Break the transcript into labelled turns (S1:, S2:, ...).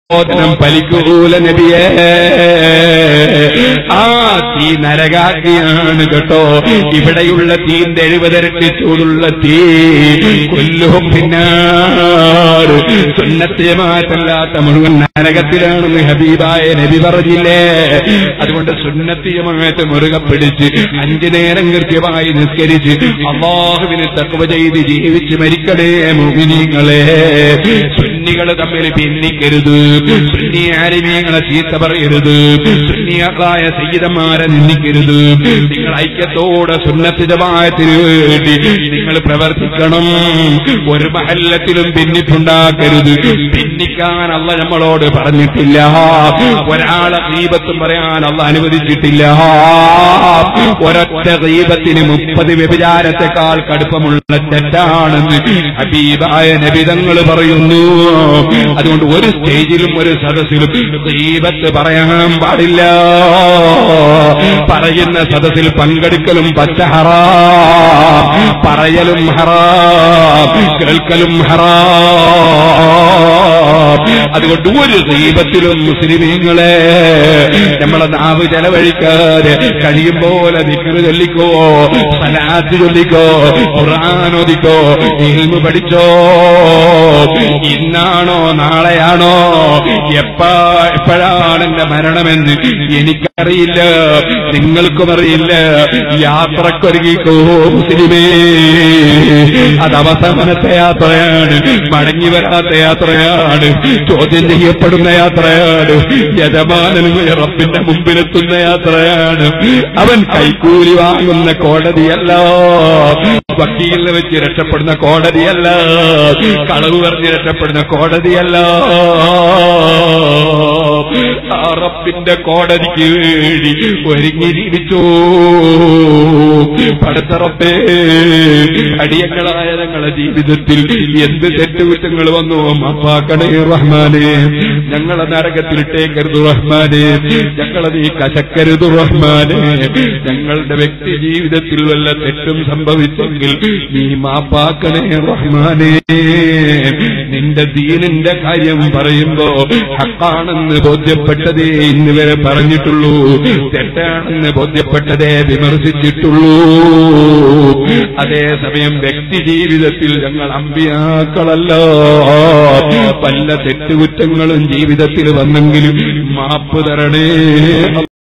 S1: പ്രബോധനം ഫലിക്കൂല നബിയേ ആ തീ നരകാഗ്നിയാണ് കേട്ടോ ഇവിടെയുള്ള തീന്റെ എഴുപതിരട്ടി ചൂടുള്ള തീ കൊല്ലും പിന്നാറ് സുന്നത്തെ മാറ്റല്ലാത്ത മുഴുവൻ നരകത്തിലാണെന്ന് ഹബീബായ നബി പറഞ്ഞില്ലേ അതുകൊണ്ട് സുന്നത്തിയമായിട്ട് മുറുകെ പിടിച്ച് അഞ്ചു നേരം കൃത്യമായി നിസ്കരിച്ച് അള്ളാഹുവിന് തക്കവ ചെയ്ത് ജീവിച്ച് മരിക്കണേ മുമിനിങ്ങളെ സുന്നികൾ തമ്മിൽ ഭിന്നിക്കരുത് സുന്നി ആരിമീങ്ങളെ ചീത്ത പറയരുത് സുന്നിയായ സയ്യിദന്മാരെ നിന്ദിക്കരുത് നിങ്ങൾ ഐക്യത്തോടെ സുന്നത്തിതമായതിനു വേണ്ടി നിങ്ങൾ പ്രവർത്തിക്കണം ഒരു മഹല്ലത്തിലും ഭിന്നിപ്പുണ്ടാക്കരുത് ഭിന്നിക്കാൻ അല്ല നമ്മളോട് പറഞ്ഞിട്ടില്ല ഒരാളെ ദീപത്തും പറയാൻ അല്ല അനുവദിച്ചിട്ടില്ല ഒരൊറ്റ ദീപത്തിന് മുപ്പത് വ്യഭിചാരത്തെക്കാൾ കടുപ്പമുള്ള തെറ്റാണെന്ന് ഹബീബായ നബിതങ്ങൾ പറയുന്നു അതുകൊണ്ട് ഒരു സ്റ്റേജിലും ഒരു സദസ്സിലും ദീപത്ത് പറയാൻ പാടില്ല പറയുന്ന സദസ്സിൽ പങ്കെടുക്കലും പച്ച ഹറാം പറയലും ഹറാം കേൾക്കലും ഹറാം അതുകൊണ്ട് ഒരു ദീപത്തിലും മുസ്ലിമീങ്ങളെ നമ്മളെ നാവ് ചെലവഴിക്കാതെ കഴിയും പോലെ ദിക്കറ് ചൊല്ലിക്കോ സലാത്ത് ചൊല്ലിക്കോ ഖുർആാനോദിക്കോ ഇൽമു പഠിച്ചോ ഇന്നാണോ നാളെയാണോ എപ്പാ എപ്പോഴാണ് എന്റെ മരണമെന്ന് എനിക്കറിയില്ല നിങ്ങൾക്കും അറിയില്ല യാത്രക്കൊരുങ്ങിക്കോ മുസ്ലിമേ അത് അവസാനത്തെ യാത്രയാണ് മടങ്ങി വരാത്ത യാത്രയാണ് ചോദ്യം ചെയ്യപ്പെടുന്ന യാത്രയാണ് യജമാനനുമായ റബ്ബിന്റെ മുമ്പിലെത്തുന്ന യാത്രയാണ് അവൻ കൈക്കൂലി വാങ്ങുന്ന കോടതിയല്ല വക്കീലിനെ വെച്ച് രക്ഷപ്പെടുന്ന കോടതിയല്ല കളവ് പറഞ്ഞ് രക്ഷപ്പെടുന്ന കോടതിയല്ല ആ റബ്ബിന്റെ കോടതിക്ക് വേണ്ടി ഒരുങ്ങി ജീവിച്ചു പടുത്തറപ്പേ അടിയങ്ങളായ ഞങ്ങളുടെ ജീവിതത്തിൽ എന്ത് തെറ്റുകുറ്റങ്ങൾ വന്നു അപ്പാക്കണേ റഹ്മാനെ ഞങ്ങളെ നരകത്തിലിട്ടേക്കരുത് റഹ്മാനെ ഞങ്ങളെ നീ കശക്കരുത് റഹ്മാനെ ഞങ്ങളുടെ വ്യക്തി ജീവിതത്തിൽ വല്ല തെറ്റും സംഭവിച്ചെങ്കിൽ നീ മാപ്പാക്കണേ റഹ്മാനെ നിന്റെ ദീനിന്റെ കാര്യം പറയുമ്പോ ഹക്കാണെന്ന് ബോധ്യപ്പെട്ടതേ ഇന്ന് വരെ പറഞ്ഞിട്ടുള്ളൂ തെറ്റാണെന്ന് ബോധ്യപ്പെട്ടതേ വിമർശിച്ചിട്ടുള്ളൂ അതേസമയം വ്യക്തി ജീവിതത്തിൽ ഞങ്ങൾ അമ്പിയാക്കളല്ല പല തെറ്റുകുറ്റങ്ങളും ജീവിതത്തിൽ വന്നെങ്കിലും മാപ്പ് തരണേ